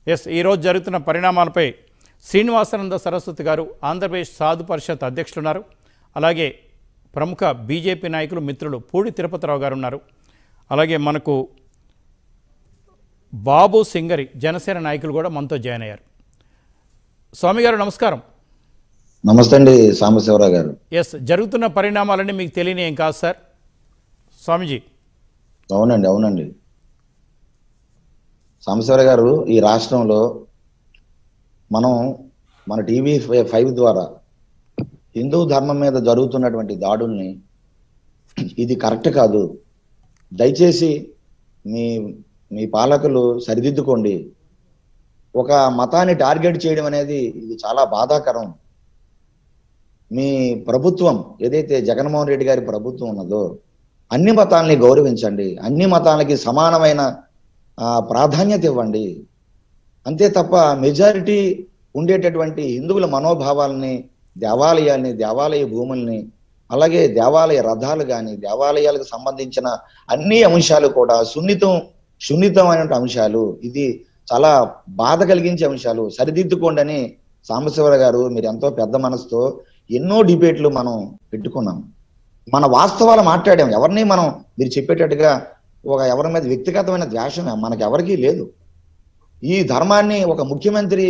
Yes ఈరోజు జరుగుతున్న పరిణామాలపై శ్రీనివాసానంద సరస్వతి గారు ఆంధ్రప్రదేశ్ సాధు పరిషత్ అధ్యక్షులు ఉన్నారు అలాగే ప్రముఖ బీజేపీ నాయకులు మిత్రులు పూడి తిరుపతిరావు గారు ఉన్నారు అలాగే మనకు బాబు సింగరి జనసేన నాయకులు కూడా మనతో జాయిన్ అయ్యారు స్వామి గారు నమస్కారం నమస్తే అండి సాంబశివరావు గారు ఎస్ జరుగుతున్న పరిణామాలన్నీ మీకు తెలియని ఏం కాదు సార్ స్వామీజీ అవునండి అవునండి సాంబశివరావు గారు ఈ రాష్ట్రంలో మనం మన టీవీ ఫై- ఫైవ్ ద్వారా హిందూ ధర్మం మీద జరుగుతున్నటువంటి దాడుల్ని ఇది కరెక్ట్ కాదు దయచేసి మీ మీ పాలకులు సరిదిద్దుకోండి ఒక మతాన్ని టార్గెట్ చేయడం అనేది ఇది చాలా బాధాకరం మీ ప్రభుత్వం ఏదైతే జగన్మోహన్ రెడ్డి గారి ప్రభుత్వం ఉన్నదో అన్ని మతాలని గౌరవించండి అన్ని మతాలకి సమానమైన ఆ, ప్రాధాన్యత ఇవ్వండి అంతే తప్ప మెజారిటీ ఉండేటటువంటి హిందువుల మనోభావాలని దేవాలయాల్ని దేవాలయ భూముల్ని అలాగే దేవాలయ రథాలు కానీ దేవాలయాలకు సంబంధించిన అన్ని అంశాలు కూడా సున్నితం సున్నితమైన అంశాలు ఇది చాలా బాధ కలిగించే అంశాలు సరిదిద్దుకోండి అని సాంబశివరావు గారు మీరు ఎంతో పెద్ద మనసుతో ఎన్నో డిబేట్లు మనం పెట్టుకున్నాం మన వాస్తవాలు మాట్లాడాం ఎవరిని మనం మీరు చెప్పేటట్టుగా ఒక ఎవరి మీద వ్యక్తిగతమైన ద్వేషం మనకి ఎవరికీ లేదు ఈ ధర్మాన్ని ఒక ముఖ్యమంత్రి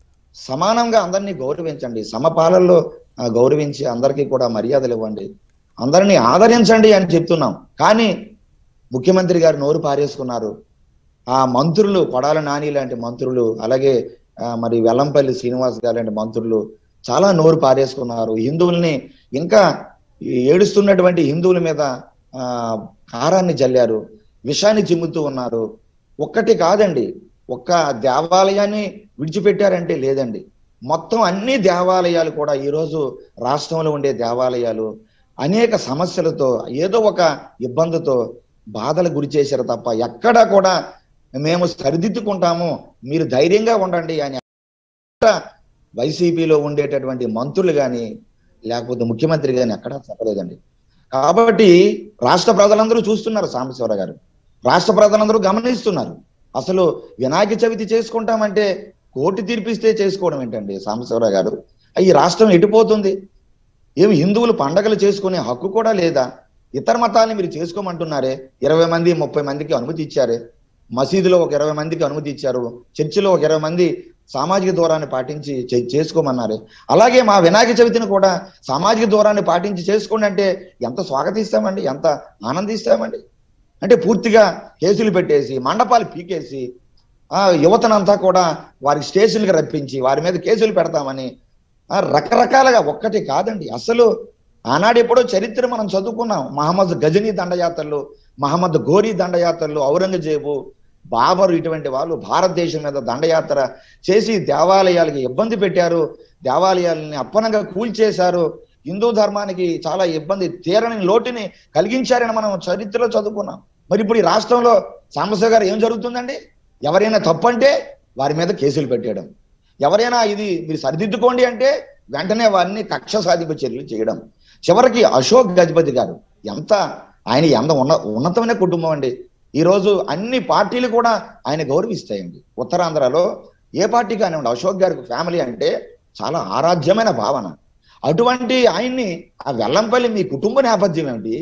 సమానంగా అందరినీ గౌరవించండి సమపాలనలో ఆ, గౌరవించి అందరికీ కూడా మర్యాదలు ఇవ్వండి అందరినీ ఆదరించండి అని చెప్తున్నాం కానీ ముఖ్యమంత్రి గారు నోరు పారేసుకున్నారు ఆ మంత్రులు కొడాల నాని లాంటి మంత్రులు అలాగే ఆ, మరి వెల్లంపల్లి శ్రీనివాస్ గారు లాంటి మంత్రులు చాలా నోరు పారేసుకున్నారు హిందువుల్ని ఇంకా ఏడుస్తున్నటువంటి హిందువుల మీద ఆ కారాన్ని జల్లారు విషాన్ని చిమ్ముతూ ఉన్నారు ఒక్కటి కాదండి ఒక్క దేవాలయాన్ని విడిచిపెట్టారంటే లేదండి మొత్తం అన్ని దేవాలయాలు కూడా ఈరోజు రాష్ట్రంలో ఉండే దేవాలయాలు అనేక సమస్యలతో ఏదో ఒక ఇబ్బందితో బాధలు గురి చేశారు తప్ప ఎక్కడా కూడా మేము సరిదిద్దుకుంటాము మీరు ధైర్యంగా ఉండండి అని ఎక్కడా వైసీపీలో ఉండేటటువంటి మంత్రులు కానీ లేకపోతే ముఖ్యమంత్రి కానీ ఎక్కడా చెప్పలేదండి కాబట్టి రాష్ట్ర ప్రజలందరూ చూస్తున్నారు సాంబశివరావు గారు రాష్ట్ర ప్రజలందరూ గమనిస్తున్నారు అసలు వినాయక చవితి చేసుకుంటామంటే కోర్టు తీర్పిస్తే చేసుకోవడం ఏంటండి సాంబశివరావు గారు ఈ రాష్ట్రం ఎటుపోతుంది ఏమి హిందువులు పండగలు చేసుకునే హక్కు కూడా లేదా ఇతర మతాన్ని మీరు చేసుకోమంటున్నారే ఇరవై మంది ముప్పై మందికి అనుమతి ఇచ్చారే మసీదులో ఒక ఇరవై మందికి అనుమతి ఇచ్చారు చర్చిలో ఒక ఇరవై మంది సామాజిక దూరాన్ని పాటించి చే- చేసుకోమన్నారు అలాగే మా వినాయక చవితిని కూడా సామాజిక దూరాన్ని పాటించి చేసుకోండి అంటే ఎంత స్వాగతిస్తామండి ఎంత ఆనందిస్తామండి అంటే పూర్తిగా కేసులు పెట్టేసి మండపాలు పీకేసి ఆ యువతనంతా కూడా వారి స్టేషన్కి రప్పించి వారి మీద కేసులు పెడతామని ఆ, రకరకాలుగా ఒక్కటి కాదండి అసలు ఆనాడు ఎప్పుడో చరిత్ర మనం చదువుకున్నాం మహమ్మద్ గజనీ దండయాత్రలు మహమ్మద్ గోరీ దండయాత్రలు ఔరంగజేబు బాబరు ఇటువంటి వాళ్ళు భారతదేశం మీద దండయాత్ర చేసి దేవాలయాలకి ఇబ్బంది పెట్టారు దేవాలయాలని అప్పనంగా కూల్చేశారు హిందూ ధర్మానికి చాలా ఇబ్బంది తీరని లోటుని కలిగించారని మనం చరిత్రలో చదువుకున్నాం మరి ఇప్పుడు ఈ రాష్ట్రంలో సాంబశివ గారు ఏం జరుగుతుందండి ఎవరైనా తప్పంటే వారి మీద కేసులు పెట్టేయడం ఎవరైనా ఇది మీరు సరిదిద్దుకోండి అంటే వెంటనే వారిని కక్ష సాధింపు చర్యలు చేయడం చివరికి అశోక్ గజపతి గారు ఎంత ఆయన ఎంత ఉన్న ఉన్నతమైన కుటుంబం అండి ఈ రోజు అన్ని పార్టీలు కూడా ఆయన గౌరవిస్తాయండి ఉత్తరాంధ్రలో ఏ పార్టీ కానివ్వండి అశోక్ గారికి ఫ్యామిలీ అంటే చాలా ఆరాధ్యమైన భావన అటువంటి ఆయన్ని ఆ వెల్లంపల్లి మీ కుటుంబ నేపథ్యం ఏమిటి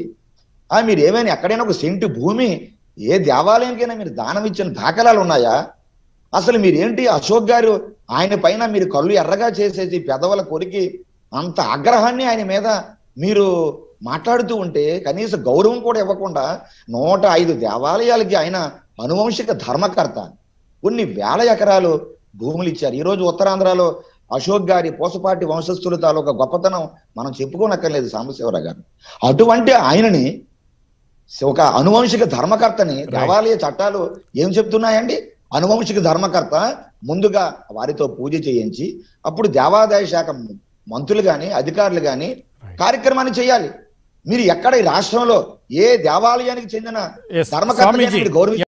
ఆ మీరు ఏమైనా ఎక్కడైనా ఒక సెంటు భూమి ఏ దేవాలయానికైనా మీరు దానం ఇచ్చిన దాఖలాలు ఉన్నాయా అసలు మీరేంటి అశోక్ గారు ఆయన పైన మీరు కళ్ళు ఎర్రగా చేసేసి పెదవుల కొరికి అంత ఆగ్రహాన్ని ఆయన మీద మీరు మాట్లాడుతూ ఉంటే కనీస గౌరవం కూడా ఇవ్వకుండా నూట ఐదు దేవాలయాలకి ఆయన అనువంశిక ధర్మకర్త కొన్ని వేల ఎకరాలు భూములు ఇచ్చారు ఈ రోజు ఉత్తరాంధ్రలో అశోక్ గారి పోసపాటి వంశస్థుల తాలూకా గొప్పతనం మనం చెప్పుకోనక్కర్లేదు సాంబశివరావు గారు అటువంటి ఆయనని ఒక అనువంశిక ధర్మకర్తని దేవాలయ చట్టాలు ఏం చెప్తున్నాయండి అనువంశిక ధర్మకర్త ముందుగా వారితో పూజ చేయించి అప్పుడు దేవాదాయ శాఖ మంత్రులు గాని అధికారులు గాని కార్యక్రమాన్ని చేయాలి మీరు ఎక్కడ ఈ రాష్ట్రంలో ఏ దేవాలయానికి చెందిన Yes, ధర్మకర్త స్వామీజీ. మీరు గౌరవి